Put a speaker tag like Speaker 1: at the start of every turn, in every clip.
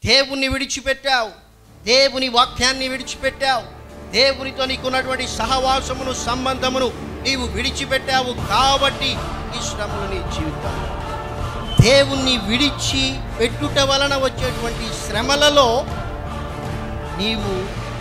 Speaker 1: దేవుణ్ణి విడిచిపెట్టావు దేవుని వాక్యాన్ని విడిచిపెట్టావు దేవునితో నీకున్నటువంటి సహవాసమును సంబంధమును నీవు విడిచిపెట్టావు కాబట్టి ఈ శ్రమలు నీ జీవితం దేవుణ్ణి విడిచి పెట్టుట వలన వచ్చేటువంటి శ్రమలలో నీవు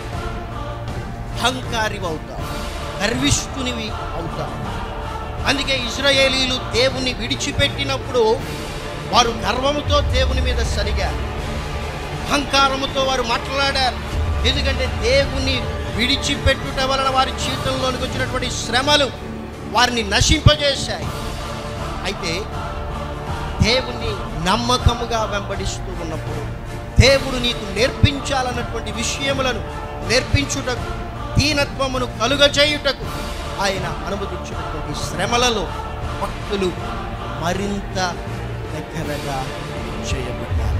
Speaker 1: అహంకారి అవుతావు గర్విష్ఠునివి అవుతావు అందుకే ఇజ్రాయేలీలు దేవుణ్ణి విడిచిపెట్టినప్పుడు వారు గర్వముతో దేవుని మీద సరిగారు అహంకారముతో వారు మాట్లాడారు ఎందుకంటే దేవుని విడిచిపెట్టుట వలన వారి జీవితంలోనికి వచ్చినటువంటి శ్రమలు వారిని నశింపజేశాయి అయితే దేవుణ్ణి నమ్మకముగా వెంబడిస్తూ ఉన్నప్పుడు దేవుడు నీకు నేర్పించాలన్నటువంటి విషయములను నేర్పించుటకు దీనత్వమును కలుగజేయుటకు ఆయన అనుమతించినటువంటి శ్రమలలో భక్తులు మరింత దగ్గరగా చేయబడ్డారు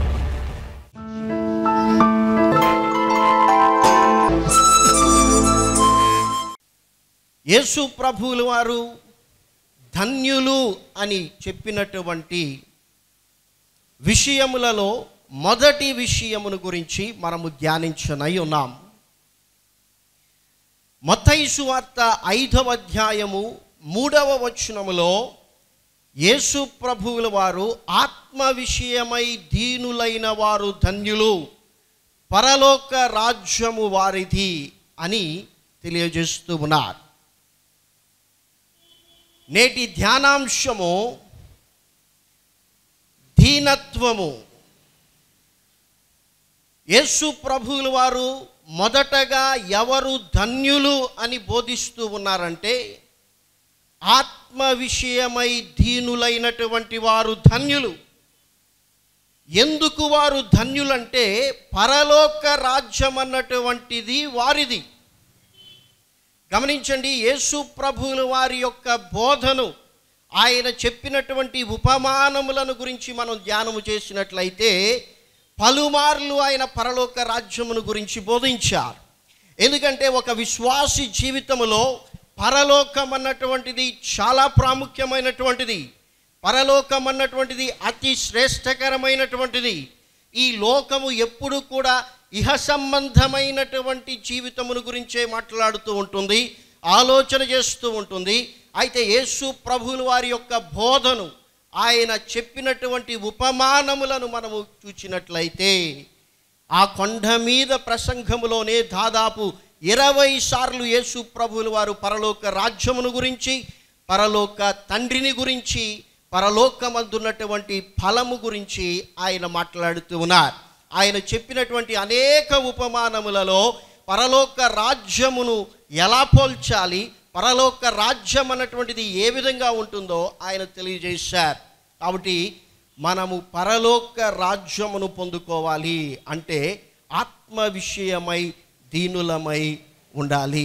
Speaker 1: యేసు ప్రభువుల వారు ధన్యులు అని చెప్పినటువంటి విషయములలో మొదటి విషయమును గురించి మనము ధ్యానించనై ఉన్నాం మతైసు వార్త ఐదవ అధ్యాయము మూడవ వచనములో యేసు ప్రభువుల వారు ఆత్మ విషయమై దీనులైన వారు ధన్యులు పరలోక రాజ్యము వారిది అని తెలియజేస్తూ ఉన్నారు నేటి ధ్యానాంశము దీనత్వము యేసు ప్రభువుల వారు మొదటగా ఎవరు ధన్యులు అని బోధిస్తూ ఉన్నారంటే ఆత్మ విషయమై దీనులైనటువంటి వారు ధన్యులు ఎందుకు వారు ధన్యులంటే పరలోక రాజ్యం అన్నటువంటిది వారిది గమనించండి యేసు ప్రభువుల వారి యొక్క బోధను ఆయన చెప్పినటువంటి ఉపమానములను గురించి మనం ధ్యానము చేసినట్లయితే పలుమార్లు ఆయన పరలోక రాజ్యమును గురించి బోధించారు ఎందుకంటే ఒక విశ్వాసి జీవితములో పరలోకం అన్నటువంటిది చాలా ప్రాముఖ్యమైనటువంటిది పరలోకం అన్నటువంటిది అతి శ్రేష్టకరమైనటువంటిది ఈ లోకము ఎప్పుడు కూడా ఇహ సంబంధమైనటువంటి జీవితమును గురించే మాట్లాడుతూ ఉంటుంది ఆలోచన చేస్తూ ఉంటుంది అయితే యేసు ప్రభువుల వారి యొక్క బోధను ఆయన చెప్పినటువంటి ఉపమానములను మనము చూచినట్లయితే ఆ కొండ మీద ప్రసంగములోనే దాదాపు ఇరవై సార్లు యేసు ప్రభువుల వారు పరలోక రాజ్యమును గురించి పరలోక తండ్రిని గురించి పరలోకమందున్నటువంటి ఫలము గురించి ఆయన మాట్లాడుతూ ఉన్నారు ఆయన చెప్పినటువంటి అనేక ఉపమానములలో పరలోక రాజ్యమును ఎలా పోల్చాలి పరలోక రాజ్యం అన్నటువంటిది ఏ విధంగా ఉంటుందో ఆయన తెలియజేశారు కాబట్టి మనము పరలోక రాజ్యమును పొందుకోవాలి అంటే ఆత్మ విషయమై దీనులమై ఉండాలి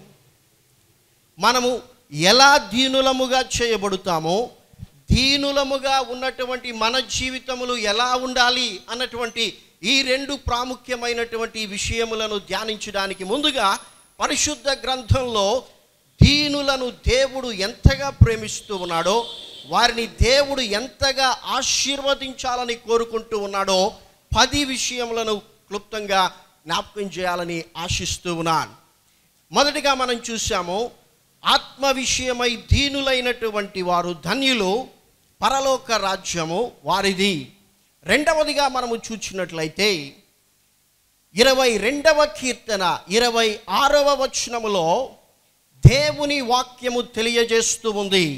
Speaker 1: మనము ఎలా దీనులముగా చేయబడుతామో దీనులముగా ఉన్నటువంటి మన జీవితములు ఎలా ఉండాలి అన్నటువంటి ఈ రెండు ప్రాముఖ్యమైనటువంటి విషయములను ధ్యానించడానికి ముందుగా పరిశుద్ధ గ్రంథంలో దీనులను దేవుడు ఎంతగా ప్రేమిస్తూ ఉన్నాడో వారిని దేవుడు ఎంతగా ఆశీర్వదించాలని కోరుకుంటూ ఉన్నాడో పది విషయములను క్లుప్తంగా జ్ఞాపకం చేయాలని ఆశిస్తూ ఉన్నాను మొదటిగా మనం చూసాము ఆత్మ విషయమై దీనులైనటువంటి వారు ధన్యులు పరలోక రాజ్యము వారిది రెండవదిగా మనము చూచినట్లయితే ఇరవై రెండవ కీర్తన ఇరవై ఆరవ వచనములో దేవుని వాక్యము తెలియజేస్తూ ఉంది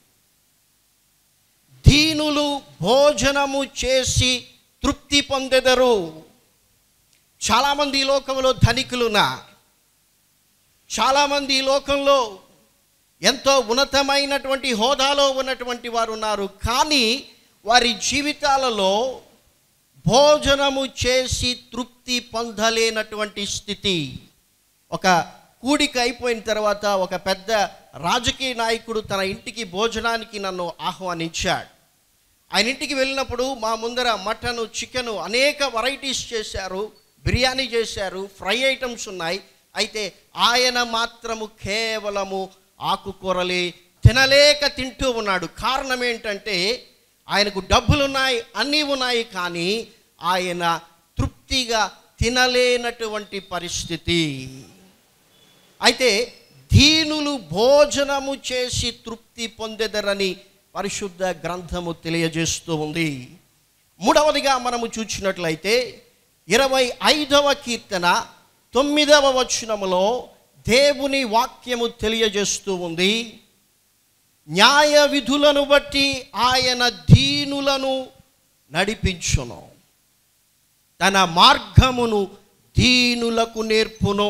Speaker 1: దీనులు భోజనము చేసి తృప్తి పొందెదరు చాలామంది ఈ లోకంలో ధనికులున్నా చాలామంది ఈ లోకంలో ఎంతో ఉన్నతమైనటువంటి హోదాలో ఉన్నటువంటి వారు ఉన్నారు కానీ వారి జీవితాలలో భోజనము చేసి తృప్తి పొందలేనటువంటి స్థితి ఒక కూడిక అయిపోయిన తర్వాత ఒక పెద్ద రాజకీయ నాయకుడు తన ఇంటికి భోజనానికి నన్ను ఆహ్వానించాడు ఆయన ఇంటికి వెళ్ళినప్పుడు మా ముందర మటను చికెను అనేక వెరైటీస్ చేశారు బిర్యానీ చేశారు ఫ్రై ఐటమ్స్ ఉన్నాయి అయితే ఆయన మాత్రము కేవలము ఆకుకూరలే తినలేక తింటూ ఉన్నాడు కారణం ఏంటంటే ఆయనకు డబ్బులు ఉన్నాయి అన్నీ ఉన్నాయి కానీ ఆయన తృప్తి తృప్తిగా తినలేనటువంటి పరిస్థితి అయితే దీనులు భోజనము చేసి తృప్తి పొందెదరని పరిశుద్ధ గ్రంథము తెలియజేస్తూ ఉంది మూడవదిగా మనము చూసినట్లయితే ఇరవై ఐదవ కీర్తన తొమ్మిదవ వచనములో దేవుని వాక్యము తెలియజేస్తూ ఉంది న్యాయ విధులను బట్టి ఆయన దీనులను నడిపించును తన మార్గమును దీనులకు నేర్పును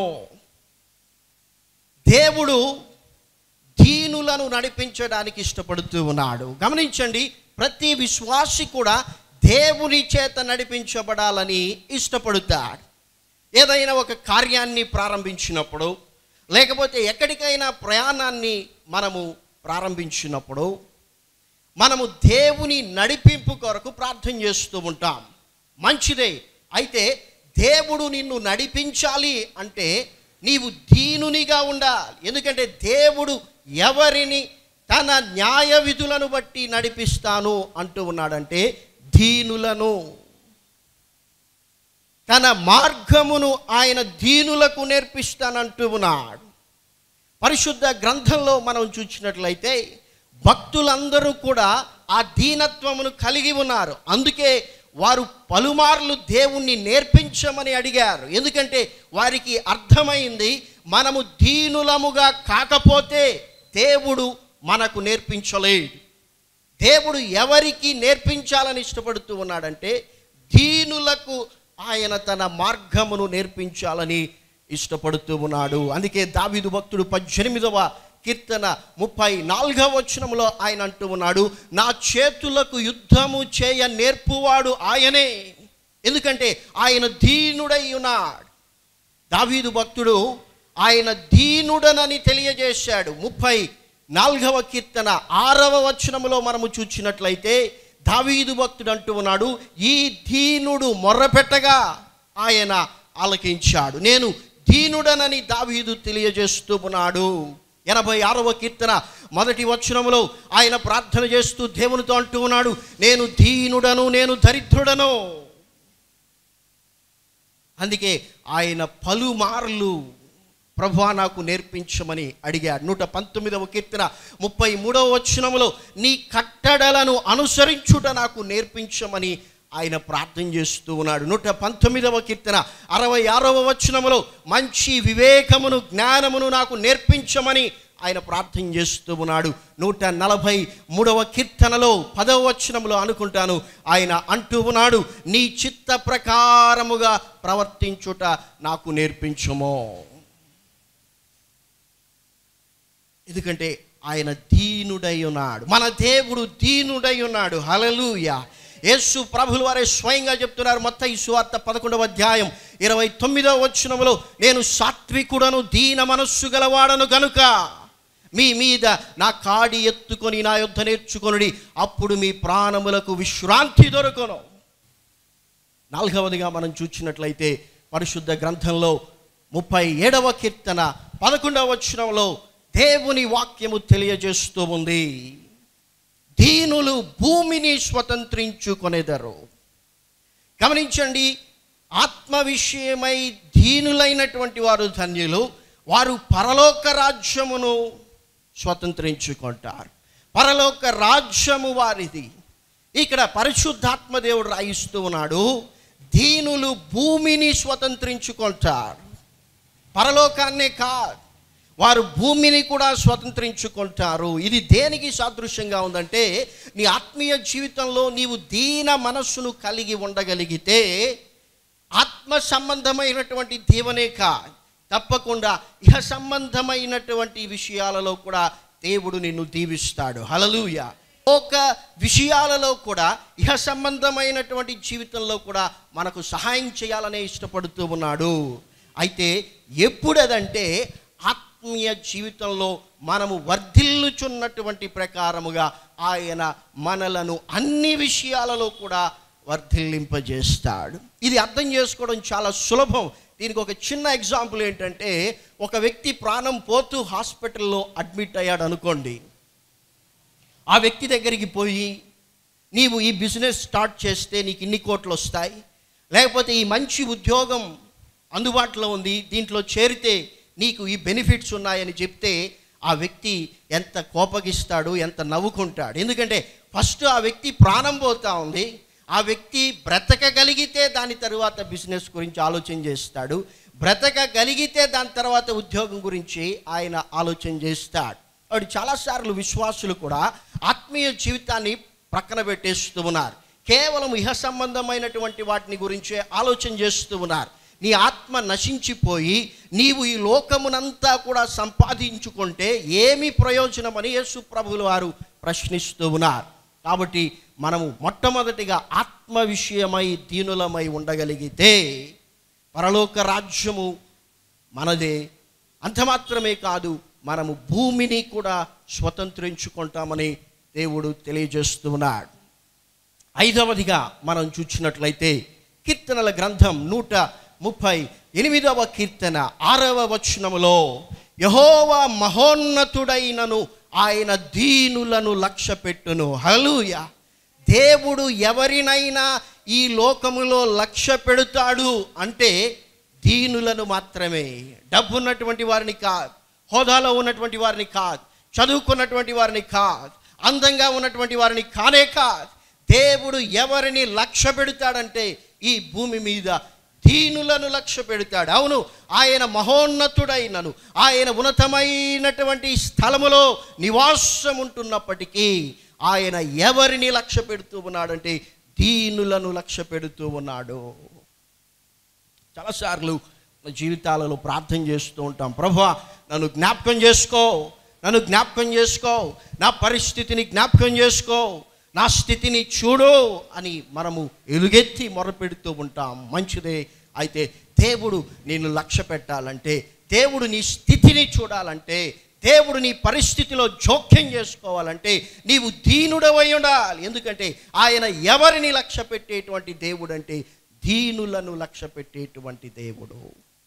Speaker 1: దేవుడు దీనులను నడిపించడానికి ఇష్టపడుతూ ఉన్నాడు గమనించండి ప్రతి విశ్వాసి కూడా దేవుని చేత నడిపించబడాలని ఇష్టపడుతాడు ఏదైనా ఒక కార్యాన్ని ప్రారంభించినప్పుడు లేకపోతే ఎక్కడికైనా ప్రయాణాన్ని మనము ప్రారంభించినప్పుడు మనము దేవుని నడిపింపు కొరకు ప్రార్థన చేస్తూ ఉంటాం మంచిదే అయితే దేవుడు నిన్ను నడిపించాలి అంటే నీవు దీనునిగా ఉండాలి ఎందుకంటే దేవుడు ఎవరిని తన న్యాయ విధులను బట్టి నడిపిస్తాను అంటూ ఉన్నాడంటే దీనులను తన మార్గమును ఆయన దీనులకు నేర్పిస్తానంటూ ఉన్నాడు పరిశుద్ధ గ్రంథంలో మనం చూసినట్లయితే భక్తులందరూ కూడా ఆ దీనత్వమును కలిగి ఉన్నారు అందుకే వారు పలుమార్లు దేవుణ్ణి నేర్పించమని అడిగారు ఎందుకంటే వారికి అర్థమైంది మనము దీనులముగా కాకపోతే దేవుడు మనకు నేర్పించలేడు దేవుడు ఎవరికి నేర్పించాలని ఇష్టపడుతూ ఉన్నాడంటే దీనులకు ఆయన తన మార్గమును నేర్పించాలని ఇష్టపడుతూ ఉన్నాడు అందుకే దావీదు భక్తుడు పద్దెనిమిదవ కీర్తన ముప్పై నాలుగవ వచనంలో ఆయన అంటూ ఉన్నాడు నా చేతులకు యుద్ధము చేయ నేర్పువాడు ఆయనే ఎందుకంటే ఆయన దీనుడై ఉన్నాడు దావీదు భక్తుడు ఆయన దీనుడనని తెలియజేశాడు ముప్పై నాలుగవ కీర్తన ఆరవ వచనములో మనము చూచినట్లయితే దావీదు భక్తుడు అంటూ ఉన్నాడు ఈ దీనుడు మొర్రపెట్టగా ఆయన ఆలకించాడు నేను దీనుడనని దావీదు తెలియజేస్తూ ఉన్నాడు ఎనభై ఆరవ కీర్తన మొదటి వచనములో ఆయన ప్రార్థన చేస్తూ దేవునితో అంటూ ఉన్నాడు నేను దీనుడను నేను దరిద్రుడను అందుకే ఆయన పలుమార్లు ప్రభా నాకు నేర్పించమని అడిగాడు నూట పంతొమ్మిదవ కీర్తన ముప్పై మూడవ వచనములో నీ కట్టడలను అనుసరించుట నాకు నేర్పించమని ఆయన ప్రార్థన చేస్తూ ఉన్నాడు నూట పంతొమ్మిదవ కీర్తన అరవై ఆరవ వచనములో మంచి వివేకమును జ్ఞానమును నాకు నేర్పించమని ఆయన ప్రార్థన చేస్తూ ఉన్నాడు నూట నలభై మూడవ కీర్తనలో పదవ వచనములో అనుకుంటాను ఆయన అంటూ ఉన్నాడు నీ చిత్త ప్రకారముగా ప్రవర్తించుట నాకు నేర్పించుమో ఎందుకంటే ఆయన దీనుడై ఉన్నాడు మన దేవుడు దీనుడై ఉన్నాడు హలలుయ యేసు ప్రభులు వారే స్వయంగా చెప్తున్నారు మొత్తం ఈ సువార్త పదకొండవ అధ్యాయం ఇరవై తొమ్మిదవ వచనములో నేను సాత్వికుడను దీన మనస్సు గలవాడను గనుక మీ మీద నా కాడి ఎత్తుకొని నా యుద్ధ నేర్చుకొనుడి అప్పుడు మీ ప్రాణములకు విశ్రాంతి దొరకను నాలుగవదిగా మనం చూసినట్లయితే పరిశుద్ధ గ్రంథంలో ముప్పై ఏడవ కీర్తన పదకొండవ వచనంలో దేవుని వాక్యము తెలియజేస్తూ ఉంది దీనులు భూమిని స్వతంత్రించుకొనేదరు గమనించండి ఆత్మ విషయమై దీనులైనటువంటి వారు ధన్యులు వారు పరలోక రాజ్యమును స్వతంత్రించుకుంటారు పరలోక రాజ్యము వారిది ఇక్కడ పరిశుద్ధాత్మ దేవుడు రాయిస్తూ ఉన్నాడు దీనులు భూమిని స్వతంత్రించుకుంటారు పరలోకాన్నే కాదు వారు భూమిని కూడా స్వతంత్రించుకుంటారు ఇది దేనికి సాదృశ్యంగా ఉందంటే నీ ఆత్మీయ జీవితంలో నీవు దీన మనస్సును కలిగి ఉండగలిగితే ఆత్మ సంబంధమైనటువంటి దీవనే కా తప్పకుండా ఇహ సంబంధమైనటువంటి విషయాలలో కూడా దేవుడు నిన్ను దీవిస్తాడు హలలుయ ఒక విషయాలలో కూడా ఇహ సంబంధమైనటువంటి జీవితంలో కూడా మనకు సహాయం చేయాలనే ఇష్టపడుతూ ఉన్నాడు అయితే ఎప్పుడదంటే ఆత్మీయ జీవితంలో మనము వర్ధిల్లుచున్నటువంటి ప్రకారముగా ఆయన మనలను అన్ని విషయాలలో కూడా వర్ధిల్లింపజేస్తాడు ఇది అర్థం చేసుకోవడం చాలా సులభం దీనికి ఒక చిన్న ఎగ్జాంపుల్ ఏంటంటే ఒక వ్యక్తి ప్రాణం పోతూ హాస్పిటల్లో అడ్మిట్ అయ్యాడు అనుకోండి ఆ వ్యక్తి దగ్గరికి పోయి నీవు ఈ బిజినెస్ స్టార్ట్ చేస్తే నీకు ఇన్ని కోట్లు వస్తాయి లేకపోతే ఈ మంచి ఉద్యోగం అందుబాటులో ఉంది దీంట్లో చేరితే నీకు ఈ బెనిఫిట్స్ ఉన్నాయని చెప్తే ఆ వ్యక్తి ఎంత కోపగిస్తాడు ఎంత నవ్వుకుంటాడు ఎందుకంటే ఫస్ట్ ఆ వ్యక్తి ప్రాణం పోతా ఉంది ఆ వ్యక్తి బ్రతకగలిగితే దాని తర్వాత బిజినెస్ గురించి ఆలోచన చేస్తాడు బ్రతకగలిగితే దాని తర్వాత ఉద్యోగం గురించి ఆయన ఆలోచన చేస్తాడు వాడు చాలాసార్లు విశ్వాసులు కూడా ఆత్మీయ జీవితాన్ని ప్రక్కన పెట్టేస్తూ ఉన్నారు కేవలం ఇహ సంబంధమైనటువంటి వాటిని గురించే ఆలోచన చేస్తూ ఉన్నారు నీ ఆత్మ నశించిపోయి నీవు ఈ లోకమునంతా కూడా సంపాదించుకుంటే ఏమి ప్రయోజనమని యేసు ప్రభులు వారు ప్రశ్నిస్తూ ఉన్నారు కాబట్టి మనము మొట్టమొదటిగా ఆత్మ విషయమై దీనులమై ఉండగలిగితే పరలోక రాజ్యము మనదే అంత మాత్రమే కాదు మనము భూమిని కూడా స్వతంత్రించుకుంటామని దేవుడు తెలియజేస్తూ ఉన్నాడు ఐదవదిగా మనం చూసినట్లయితే కీర్తనల గ్రంథం నూట ముప్పై ఎనిమిదవ కీర్తన ఆరవ వచనములో యహోవా మహోన్నతుడైనను ఆయన దీనులను లక్ష్య పెట్టును హలూయ దేవుడు ఎవరినైనా ఈ లోకములో లక్ష్య పెడతాడు అంటే దీనులను మాత్రమే డబ్బు ఉన్నటువంటి వారిని కాదు హోదాలో ఉన్నటువంటి వారిని కాదు చదువుకున్నటువంటి వారిని కాదు అందంగా ఉన్నటువంటి వారిని కానే కాదు దేవుడు ఎవరిని లక్ష్య పెడతాడంటే ఈ భూమి మీద దీనులను లక్ష్య పెడతాడు అవును ఆయన మహోన్నతుడైనను ఆయన ఉన్నతమైనటువంటి స్థలములో నివాసం ఉంటున్నప్పటికీ ఆయన ఎవరిని లక్ష్య పెడుతూ ఉన్నాడంటే దీనులను లక్ష్య పెడుతూ ఉన్నాడు చాలాసార్లు మన జీవితాలలో ప్రార్థన చేస్తూ ఉంటాం ప్రభు నన్ను జ్ఞాపకం చేసుకో నన్ను జ్ఞాపకం చేసుకో నా పరిస్థితిని జ్ఞాపకం చేసుకో నా స్థితిని చూడు అని మనము ఎలుగెత్తి మొరపెడుతూ ఉంటాం మంచిదే అయితే దేవుడు నిన్ను లక్ష్య పెట్టాలంటే దేవుడు నీ స్థితిని చూడాలంటే దేవుడు నీ పరిస్థితిలో జోక్యం చేసుకోవాలంటే నీవు దీనుడవై ఉండాలి ఎందుకంటే ఆయన ఎవరిని లక్ష్య పెట్టేటువంటి దేవుడు అంటే దీనులను లక్ష్య పెట్టేటువంటి దేవుడు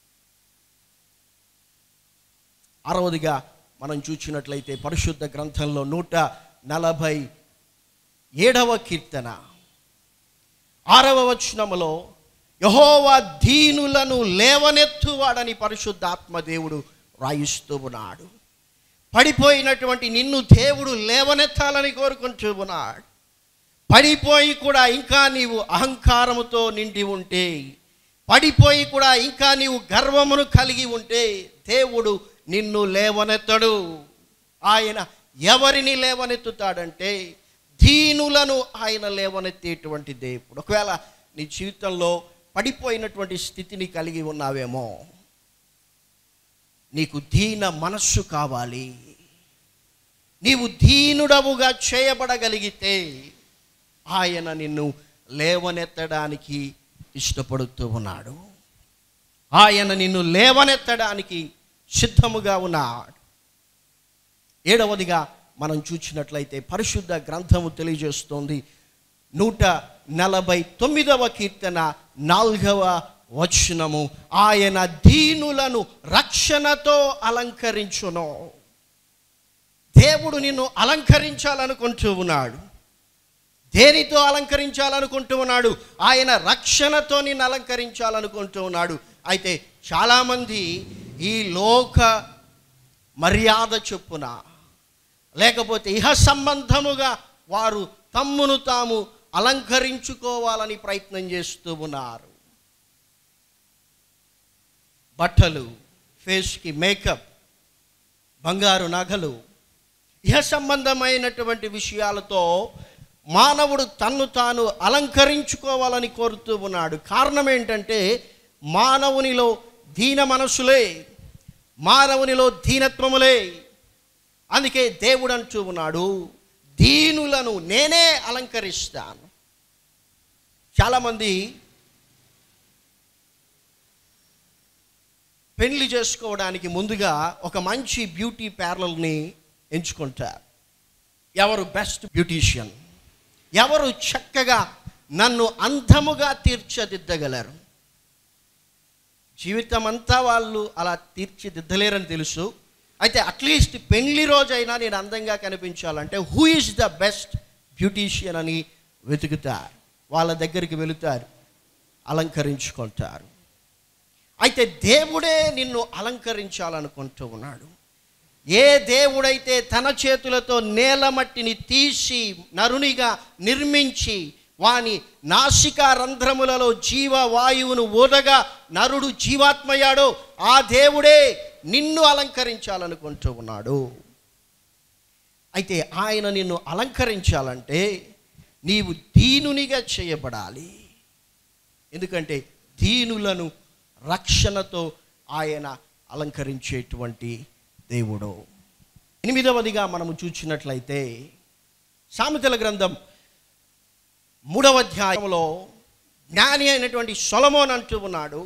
Speaker 1: ఆరవదిగా మనం చూసినట్లయితే పరిశుద్ధ గ్రంథంలో నూట నలభై ఏడవ కీర్తన ఆరవ వచనములో యహోవా దీనులను లేవనెత్తువాడని పరిశుద్ధాత్మ దేవుడు రాయిస్తూ ఉన్నాడు పడిపోయినటువంటి నిన్ను దేవుడు లేవనెత్తాలని కోరుకుంటూ ఉన్నాడు పడిపోయి కూడా ఇంకా నీవు అహంకారముతో నిండి ఉంటే పడిపోయి కూడా ఇంకా నీవు గర్వమును కలిగి ఉంటే దేవుడు నిన్ను లేవనెత్తడు ఆయన ఎవరిని లేవనెత్తుతాడంటే దీనులను ఆయన లేవనెత్తేటువంటి దేవుడు ఒకవేళ నీ జీవితంలో పడిపోయినటువంటి స్థితిని కలిగి ఉన్నావేమో నీకు దీన మనస్సు కావాలి నీవు దీనుడవుగా చేయబడగలిగితే ఆయన నిన్ను లేవనెత్తడానికి ఇష్టపడుతూ ఉన్నాడు ఆయన నిన్ను లేవనెత్తడానికి సిద్ధముగా ఉన్నాడు ఏడవదిగా మనం చూసినట్లయితే పరిశుద్ధ గ్రంథము తెలియజేస్తోంది నూట నలభై తొమ్మిదవ కీర్తన నాలుగవ వచనము ఆయన దీనులను రక్షణతో అలంకరించును దేవుడు నిన్ను అలంకరించాలనుకుంటూ ఉన్నాడు దేనితో అలంకరించాలనుకుంటూ ఉన్నాడు ఆయన రక్షణతో నిన్ను అలంకరించాలనుకుంటూ ఉన్నాడు అయితే చాలామంది ఈ లోక మర్యాద చొప్పున లేకపోతే ఇహ సంబంధముగా వారు తమ్మును తాము అలంకరించుకోవాలని ప్రయత్నం చేస్తూ ఉన్నారు బట్టలు ఫేస్కి మేకప్ బంగారు నగలు ఇహ సంబంధమైనటువంటి విషయాలతో మానవుడు తన్ను తాను అలంకరించుకోవాలని కోరుతూ ఉన్నాడు కారణం ఏంటంటే మానవునిలో దీన మనసులే మానవునిలో దీనత్వములే అందుకే దేవుడు అంటూ ఉన్నాడు దీనులను నేనే అలంకరిస్తాను చాలామంది పెళ్లి చేసుకోవడానికి ముందుగా ఒక మంచి బ్యూటీ పార్లర్ని ఎంచుకుంటారు ఎవరు బెస్ట్ బ్యూటీషియన్ ఎవరు చక్కగా నన్ను అందముగా తీర్చిదిద్దగలరు జీవితం అంతా వాళ్ళు అలా తీర్చిదిద్దలేరని తెలుసు అయితే అట్లీస్ట్ పెళ్లి రోజైనా నేను అందంగా కనిపించాలంటే who is the best beautician అని వెతుకుతారు వాళ్ళ దగ్గరికి వెళుతారు అలంకరించుకుంటారు అయితే దేవుడే నిన్ను అలంకరించాలనుకుంటూ ఉన్నాడు ఏ దేవుడైతే తన చేతులతో నేల మట్టిని తీసి నరునిగా నిర్మించి వాని నాసికా రంధ్రములలో జీవవాయువును ఊదగా నరుడు జీవాత్మయ్యాడో ఆ దేవుడే నిన్ను అలంకరించాలనుకుంటూ ఉన్నాడు అయితే ఆయన నిన్ను అలంకరించాలంటే నీవు దీనునిగా చేయబడాలి ఎందుకంటే దీనులను రక్షణతో ఆయన అలంకరించేటువంటి దేవుడు ఎనిమిదవదిగా మనము చూసినట్లయితే సామెతల గ్రంథం మూడవ అధ్యాయంలో జ్ఞాని అయినటువంటి సొలమోన్ అంటూ ఉన్నాడు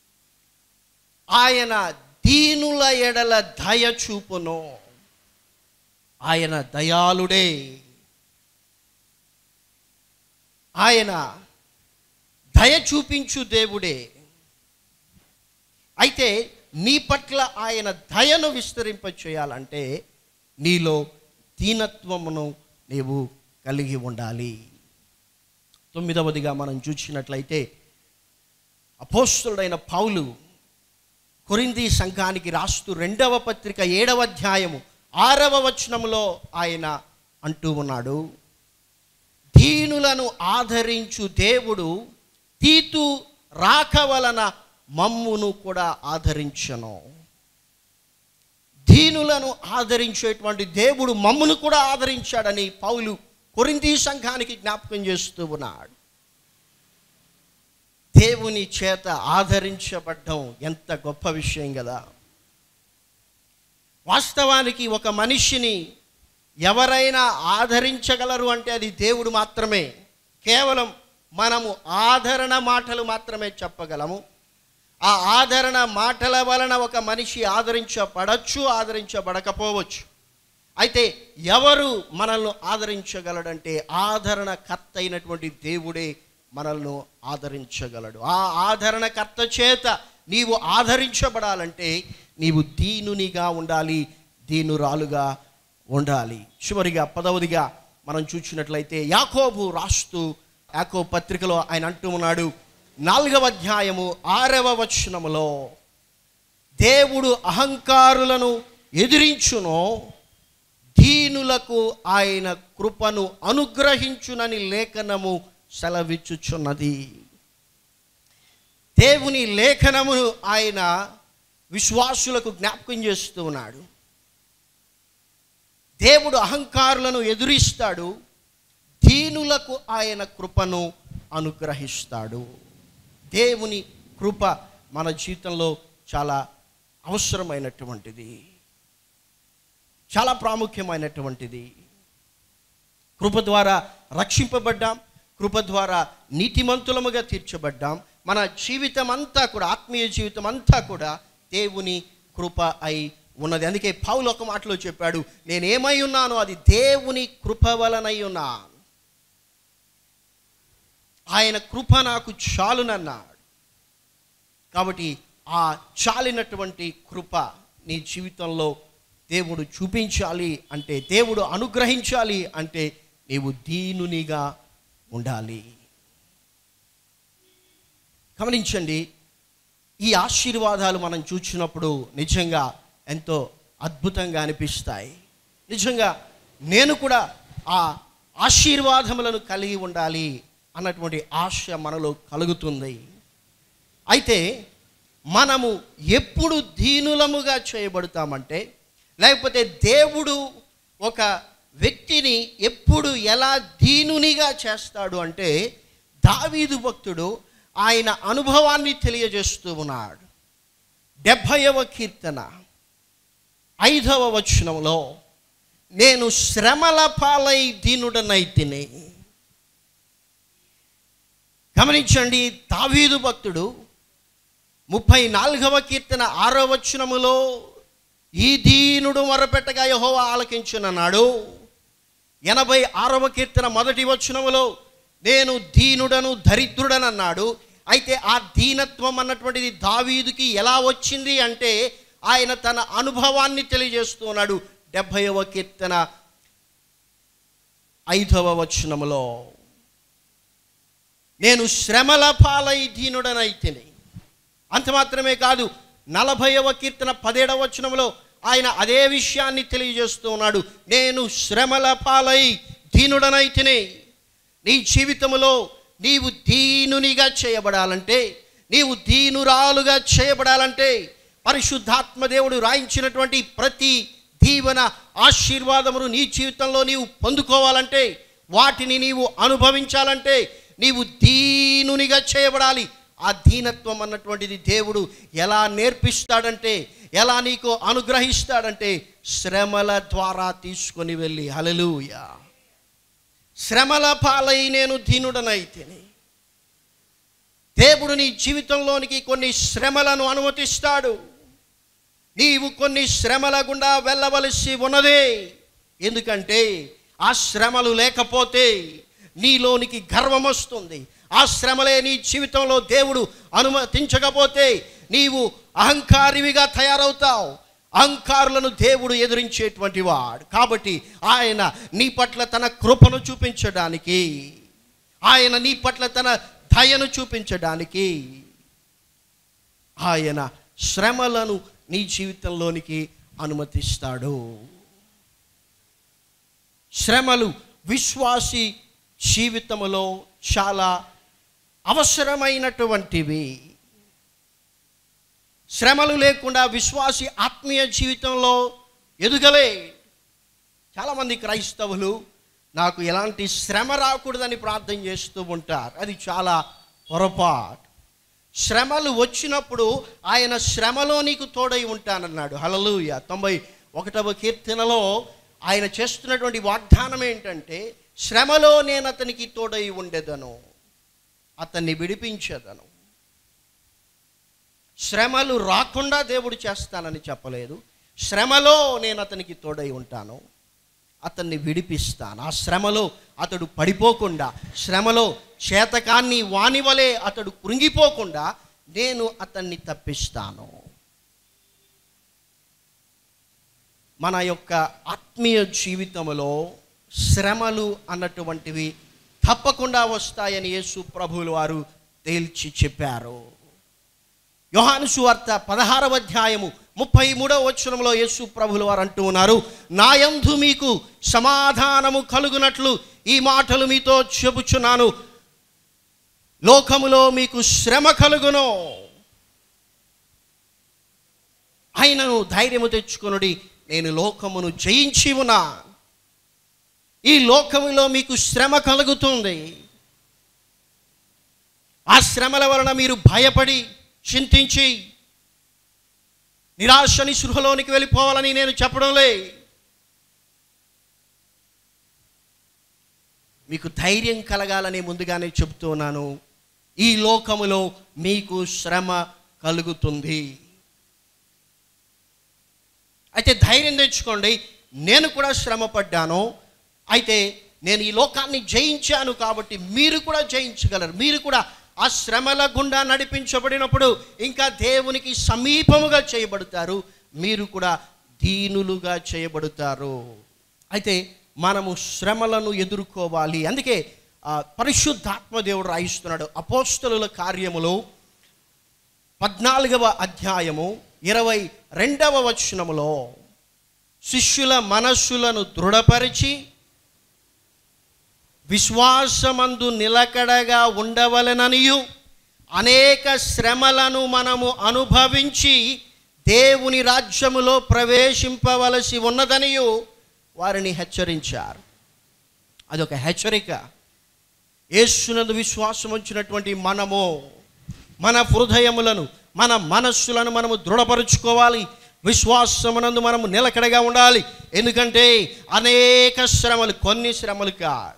Speaker 1: ఆయన దీనుల ఎడల దయ చూపును ఆయన దయాళుడే ఆయన దయ చూపించు దేవుడే అయితే నీ పట్ల ఆయన దయను విస్తరింప చేయాలంటే నీలో దీనత్వమును నీవు కలిగి ఉండాలి తొమ్మిదవదిగా మనం చూసినట్లయితే అపోస్తుడైన పౌలు కొరింది సంఘానికి రాస్తూ రెండవ పత్రిక ఏడవ అధ్యాయము ఆరవ వచనంలో ఆయన అంటూ ఉన్నాడు దీనులను ఆదరించు దేవుడు తీతు రాక వలన మమ్మును కూడా ఆదరించను దీనులను ఆదరించేటువంటి దేవుడు మమ్మును కూడా ఆదరించాడని పౌలు కొరింది సంఘానికి జ్ఞాపకం చేస్తూ ఉన్నాడు దేవుని చేత ఆదరించబడ్డం ఎంత గొప్ప విషయం కదా వాస్తవానికి ఒక మనిషిని ఎవరైనా ఆదరించగలరు అంటే అది దేవుడు మాత్రమే కేవలం మనము ఆదరణ మాటలు మాత్రమే చెప్పగలము ఆ ఆదరణ మాటల వలన ఒక మనిషి ఆదరించబడచ్చు ఆదరించబడకపోవచ్చు అయితే ఎవరు మనల్ని ఆదరించగలడంటే ఆదరణకర్త అయినటువంటి దేవుడే మనల్ని ఆదరించగలడు ఆ ఆదరణకర్త చేత నీవు ఆదరించబడాలంటే నీవు దీనునిగా ఉండాలి దీనురాలుగా ఉండాలి చివరిగా పదవదిగా మనం చూసినట్లయితే యాకోబు రాస్తూ యాకో పత్రికలో ఆయన అంటూ ఉన్నాడు నాలుగవ అధ్యాయము ఆరవ వచనములో దేవుడు అహంకారులను ఎదిరించును దీనులకు ఆయన కృపను అనుగ్రహించునని లేఖనము సెలవిచ్చుచున్నది దేవుని లేఖనమును ఆయన విశ్వాసులకు జ్ఞాపకం చేస్తూ ఉన్నాడు దేవుడు అహంకారులను ఎదురిస్తాడు దీనులకు ఆయన కృపను అనుగ్రహిస్తాడు దేవుని కృప మన జీవితంలో చాలా అవసరమైనటువంటిది చాలా ప్రాముఖ్యమైనటువంటిది కృప ద్వారా రక్షింపబడ్డాం కృప ద్వారా నీతిమంతులముగా తీర్చబడ్డాం మన జీవితం అంతా కూడా ఆత్మీయ జీవితం అంతా కూడా దేవుని కృప అయి ఉన్నది అందుకే పౌలు ఒక మాటలో చెప్పాడు నేనేమై ఉన్నానో అది దేవుని కృప వలనై ఉన్నాను ఆయన కృప నాకు చాలునన్నాడు కాబట్టి ఆ చాలినటువంటి కృప నీ జీవితంలో దేవుడు చూపించాలి అంటే దేవుడు అనుగ్రహించాలి అంటే నీవు దీనునిగా ఉండాలి గమనించండి ఈ ఆశీర్వాదాలు మనం చూసినప్పుడు నిజంగా ఎంతో అద్భుతంగా అనిపిస్తాయి నిజంగా నేను కూడా ఆ ఆశీర్వాదములను కలిగి ఉండాలి అన్నటువంటి ఆశ మనలో కలుగుతుంది అయితే మనము ఎప్పుడు దీనులముగా చేయబడతామంటే లేకపోతే దేవుడు ఒక వ్యక్తిని ఎప్పుడు ఎలా దీనునిగా చేస్తాడు అంటే దావీదు భక్తుడు ఆయన అనుభవాన్ని తెలియజేస్తూ ఉన్నాడు డెబ్భైవ కీర్తన ఐదవ వచనంలో నేను శ్రమల పాలై దీనుడనైతిని గమనించండి దావీదు భక్తుడు ముప్పై నాలుగవ కీర్తన ఆరో వచనములో ఈ దీనుడు మొరపెట్టగా యహోవా ఆలకించునన్నాడు ఎనభై ఆరవ కీర్తన మొదటి వచనములో నేను దీనుడను దరిద్రుడనన్నాడు అయితే ఆ దీనత్వం అన్నటువంటిది దావీదుకి ఎలా వచ్చింది అంటే ఆయన తన అనుభవాన్ని తెలియజేస్తూ ఉన్నాడు డెబ్భైవ కీర్తన ఐదవ వచనములో నేను శ్రమల పాలై దీనుడనైతిని అంత మాత్రమే కాదు నలభైవ కీర్తన పదేడవ వచనంలో ఆయన అదే విషయాన్ని తెలియజేస్తూ ఉన్నాడు నేను శ్రమల పాలై దీనుడనైతిని నీ జీవితంలో నీవు దీనునిగా చేయబడాలంటే నీవు దీనురాలుగా చేయబడాలంటే పరిశుద్ధాత్మ దేవుడు రాయించినటువంటి ప్రతి దీవెన ఆశీర్వాదమును నీ జీవితంలో నీవు పొందుకోవాలంటే వాటిని నీవు అనుభవించాలంటే నీవు దీనునిగా చేయబడాలి ఆ దీనత్వం అన్నటువంటిది దేవుడు ఎలా నేర్పిస్తాడంటే ఎలా నీకు అనుగ్రహిస్తాడంటే శ్రమల ద్వారా తీసుకొని వెళ్ళి హలలుయా శ్రమల పాలై నేను దీనుడనైతేనే దేవుడు నీ జీవితంలోనికి కొన్ని శ్రమలను అనుమతిస్తాడు నీవు కొన్ని శ్రమల గుండా వెళ్ళవలసి ఉన్నదే ఎందుకంటే ఆ శ్రమలు లేకపోతే నీలోనికి గర్వం వస్తుంది ఆ శ్రమలే నీ జీవితంలో దేవుడు అనుమతించకపోతే నీవు అహంకారివిగా తయారవుతావు అహంకారులను దేవుడు ఎదిరించేటువంటి వాడు కాబట్టి ఆయన నీ పట్ల తన కృపను చూపించడానికి ఆయన నీ పట్ల తన దయను చూపించడానికి ఆయన శ్రమలను నీ జీవితంలోనికి అనుమతిస్తాడు శ్రమలు విశ్వాసి జీవితంలో చాలా అవసరమైనటువంటివి శ్రమలు లేకుండా విశ్వాసి ఆత్మీయ జీవితంలో ఎదుగలే చాలామంది క్రైస్తవులు నాకు ఎలాంటి శ్రమ రాకూడదని ప్రార్థన చేస్తూ ఉంటారు అది చాలా పొరపాటు శ్రమలు వచ్చినప్పుడు ఆయన శ్రమలో నీకు తోడై ఉంటానన్నాడు హలలుయ తొంభై ఒకటవ కీర్తనలో ఆయన చేస్తున్నటువంటి వాగ్దానం ఏంటంటే శ్రమలో నేను అతనికి తోడై ఉండేదను అతన్ని విడిపించేదను శ్రమలు రాకుండా దేవుడు చేస్తానని చెప్పలేదు శ్రమలో నేను అతనికి తోడై ఉంటాను అతన్ని విడిపిస్తాను ఆ శ్రమలో అతడు పడిపోకుండా శ్రమలో చేతకాన్ని వానివలే అతడు కృంగిపోకుండా నేను అతన్ని తప్పిస్తాను మన యొక్క ఆత్మీయ జీవితంలో శ్రమలు అన్నటువంటివి తప్పకుండా వస్తాయని యేసు ప్రభువులు వారు తేల్చి చెప్పారు యోహాను సువార్త పదహారవ అధ్యాయము ముప్పై మూడవ వచనంలో యేసు ప్రభులు వారు అంటూ ఉన్నారు నాయందు మీకు సమాధానము కలుగునట్లు ఈ మాటలు మీతో చెబుచున్నాను లోకములో మీకు శ్రమ కలుగును ఆయనను ధైర్యము తెచ్చుకొనుడి నేను లోకమును జయించి ఉన్నా ఈ లోకములో మీకు శ్రమ కలుగుతుంది ఆ శ్రమల వలన మీరు భయపడి చింతించి నిరాశ నిస్పృహలోనికి వెళ్ళిపోవాలని నేను చెప్పడంలే మీకు ధైర్యం కలగాలని ముందుగానే చెబుతున్నాను ఈ లోకములో మీకు శ్రమ కలుగుతుంది అయితే ధైర్యం తెచ్చుకోండి నేను కూడా శ్రమ పడ్డాను అయితే నేను ఈ లోకాన్ని జయించాను కాబట్టి మీరు కూడా జయించగలరు మీరు కూడా ఆ శ్రమల గుండా నడిపించబడినప్పుడు ఇంకా దేవునికి సమీపముగా చేయబడతారు మీరు కూడా దీనులుగా చేయబడతారు అయితే మనము శ్రమలను ఎదుర్కోవాలి అందుకే ఆ, పరిశుద్ధాత్మ దేవుడు రాయిస్తున్నాడు అపోస్తలుల కార్యములు పద్నాలుగవ అధ్యాయము ఇరవై రెండవ వచనములో శిష్యుల మనస్సులను దృఢపరిచి విశ్వాసమందు నిలకడగా ఉండవలెననియు అనేక శ్రమలను మనము అనుభవించి దేవుని రాజ్యములో ప్రవేశింపవలసి ఉన్నదనియు వారిని హెచ్చరించారు అదొక హెచ్చరిక యేసునందు విశ్వాసం ఉంచినటువంటి మనము మన హృదయములను మన మనస్సులను మనము దృఢపరుచుకోవాలి విశ్వాసమునందు మనము నిలకడగా ఉండాలి ఎందుకంటే అనేక శ్రమలు కొన్ని శ్రమలు కాదు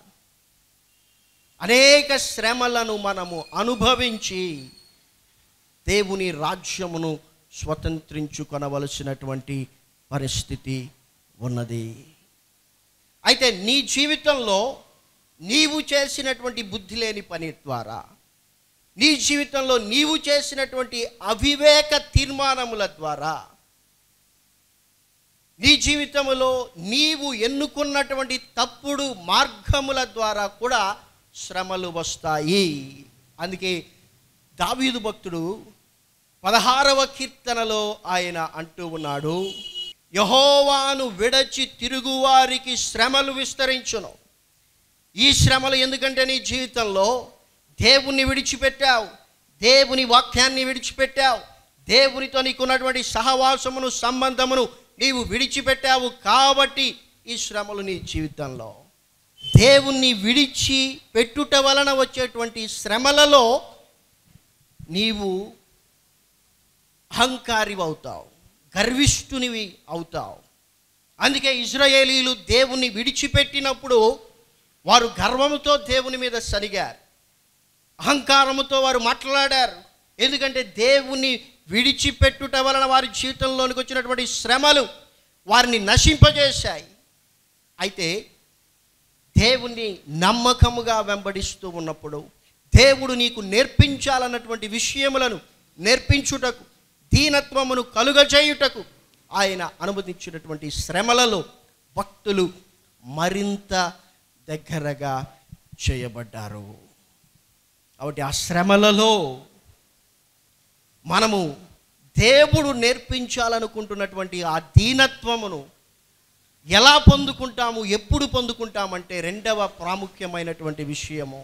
Speaker 1: అనేక శ్రమలను మనము అనుభవించి దేవుని రాజ్యమును స్వతంత్రించుకొనవలసినటువంటి పరిస్థితి ఉన్నది అయితే నీ జీవితంలో నీవు చేసినటువంటి బుద్ధి లేని పని ద్వారా నీ జీవితంలో నీవు చేసినటువంటి అవివేక తీర్మానముల ద్వారా నీ జీవితంలో నీవు ఎన్నుకున్నటువంటి తప్పుడు మార్గముల ద్వారా కూడా శ్రమలు వస్తాయి అందుకే దావీదు భక్తుడు పదహారవ కీర్తనలో ఆయన అంటూ ఉన్నాడు యహోవాను విడచి తిరుగువారికి శ్రమలు విస్తరించును ఈ శ్రమలు ఎందుకంటే నీ జీవితంలో దేవుణ్ణి విడిచిపెట్టావు దేవుని వాక్యాన్ని విడిచిపెట్టావు దేవునితో నీకున్నటువంటి సహవాసమును సంబంధమును నీవు విడిచిపెట్టావు కాబట్టి ఈ శ్రమలు నీ జీవితంలో దేవుణ్ణి విడిచి పెట్టుట వలన వచ్చేటువంటి శ్రమలలో నీవు అహంకారివి అవుతావు గర్విష్ఠునివి అవుతావు అందుకే ఇజ్రాయేలీలు దేవుణ్ణి విడిచిపెట్టినప్పుడు వారు గర్వముతో దేవుని మీద సరిగారు అహంకారముతో వారు మాట్లాడారు ఎందుకంటే దేవుణ్ణి విడిచిపెట్టుట వలన వారి జీవితంలోనికి వచ్చినటువంటి శ్రమలు వారిని నశింపజేశాయి అయితే దేవుణ్ణి నమ్మకముగా వెంబడిస్తూ ఉన్నప్పుడు దేవుడు నీకు నేర్పించాలన్నటువంటి విషయములను నేర్పించుటకు దీనత్వమును కలుగజేయుటకు ఆయన అనుమతించినటువంటి శ్రమలలో భక్తులు మరింత దగ్గరగా చేయబడ్డారు కాబట్టి ఆ శ్రమలలో మనము దేవుడు నేర్పించాలనుకుంటున్నటువంటి ఆ దీనత్వమును ఎలా పొందుకుంటాము ఎప్పుడు పొందుకుంటామంటే రెండవ ప్రాముఖ్యమైనటువంటి విషయము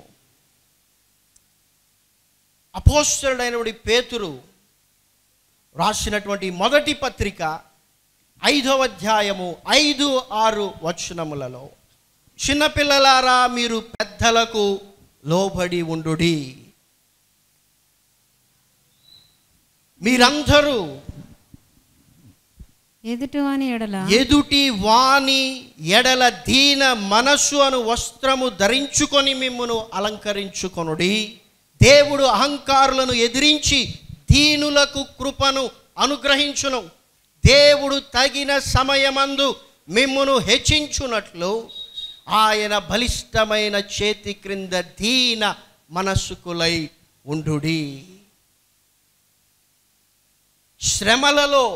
Speaker 1: అపోస్తలుడైనటువంటి పేతురు రాసినటువంటి మొదటి పత్రిక ఐదవ అధ్యాయము ఐదు ఆరు వచనములలో చిన్నపిల్లలారా మీరు పెద్దలకు లోబడి ఉండుడి మీరందరూ
Speaker 2: ఎదుటి వాని ఎడల
Speaker 1: ఎదుటి వాని ఎడల దీన మనస్సు అను వస్త్రము ధరించుకొని మిమ్మును అలంకరించుకొనుడి దేవుడు అహంకారులను ఎదిరించి దీనులకు కృపను అనుగ్రహించును దేవుడు తగిన సమయమందు మిమ్మును హెచ్చించునట్లు ఆయన బలిష్టమైన చేతి క్రింద దీన మనస్సుకులై ఉండుడి శ్రమలలో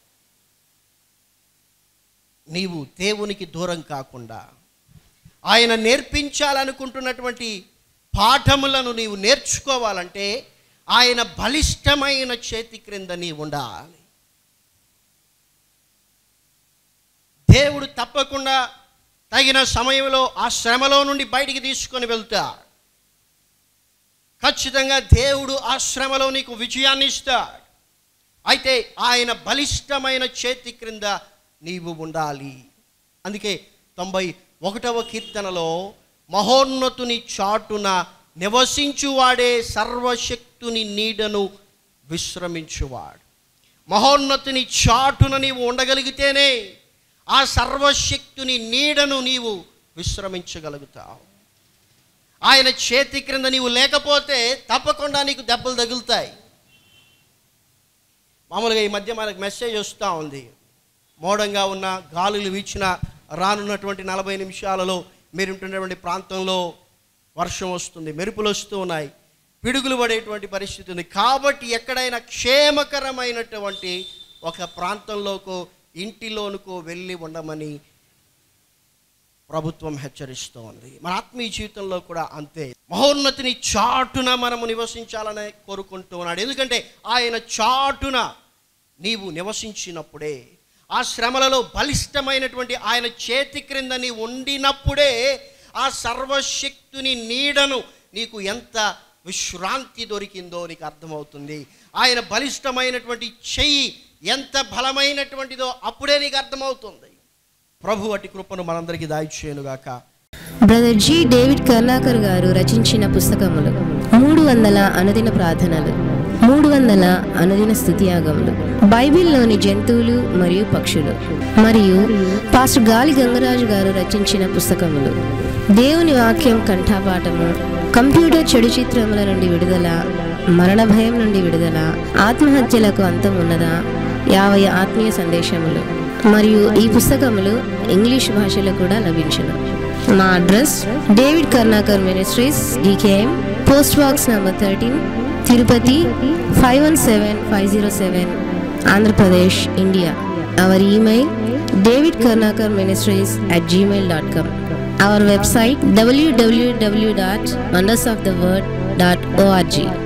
Speaker 1: నీవు దేవునికి దూరం కాకుండా ఆయన నేర్పించాలనుకుంటున్నటువంటి పాఠములను నీవు నేర్చుకోవాలంటే ఆయన బలిష్టమైన చేతి క్రింద నీవు ఉండాలి దేవుడు తప్పకుండా తగిన సమయంలో ఆ శ్రమలో నుండి బయటికి తీసుకొని వెళ్తాడు ఖచ్చితంగా దేవుడు ఆ శ్రమలో నీకు విజయాన్ని ఇస్తాడు అయితే ఆయన బలిష్టమైన చేతి క్రింద నీవు ఉండాలి అందుకే తొంభై ఒకటవ కీర్తనలో మహోన్నతుని చాటున నివసించువాడే సర్వశక్తుని నీడను విశ్రమించువాడు మహోన్నతుని చాటున నీవు ఉండగలిగితేనే ఆ సర్వశక్తుని నీడను నీవు విశ్రమించగలుగుతావు ఆయన చేతి క్రింద నీవు లేకపోతే తప్పకుండా నీకు దెబ్బలు తగులుతాయి మామూలుగా ఈ మధ్య మనకు మెసేజ్ వస్తూ ఉంది మోడంగా ఉన్న గాలులు వీచిన రానున్నటువంటి నలభై నిమిషాలలో మీరు ఉంటున్నటువంటి ప్రాంతంలో వర్షం వస్తుంది మెరుపులు వస్తూ ఉన్నాయి పిడుగులు పడేటువంటి పరిస్థితి ఉంది కాబట్టి ఎక్కడైనా క్షేమకరమైనటువంటి ఒక ప్రాంతంలోకో ఇంటిలోనుకో వెళ్ళి ఉండమని ప్రభుత్వం హెచ్చరిస్తోంది మన ఆత్మీయ జీవితంలో కూడా అంతే మహోన్నతిని చాటున మనము నివసించాలని కోరుకుంటూ ఉన్నాడు ఎందుకంటే ఆయన చాటున నీవు నివసించినప్పుడే ఆ శ్రమలలో బలిష్టమైనటువంటి ఆయన చేతి క్రింద నీ ఉండినప్పుడే ఆ సర్వశక్తుని నీడను నీకు ఎంత విశ్రాంతి దొరికిందో నీకు అర్థమవుతుంది ఆయన బలిష్టమైనటువంటి చెయ్యి ఎంత బలమైనటువంటిదో అప్పుడే నీకు అర్థమవుతుంది ప్రభు అటి కృపను మనందరికీ దాయిచేయనుగాక
Speaker 3: brother G David Karnakar garu రచించిన పుస్తకములు మూడు వందల అనుదిన ప్రార్థనలు మూడు వందల అనుదిన స్థుతియాగములు బైబిల్లోని జంతువులు మరియు పక్షులు మరియు పాస్టర్ గాలి గంగరాజు గారు రచించిన పుస్తకములు దేవుని వాక్యం కంఠాపాఠము కంప్యూటర్ చెడు చిత్రముల నుండి విడుదల మరణ భయం నుండి విడుదల ఆత్మహత్యలకు అంతం ఉన్నదా యాభై ఆత్మీయ సందేశములు మరియు ఈ పుస్తకములు ఇంగ్లీష్ భాషలో కూడా లభించును మా address David Karnakar ministries DKM post box number thirteen Tirupati five one seven five zero seven Andhra Pradesh India our email David Karnakar ministries at Gmail dot com our website WWW dot wonders of the world dot ORG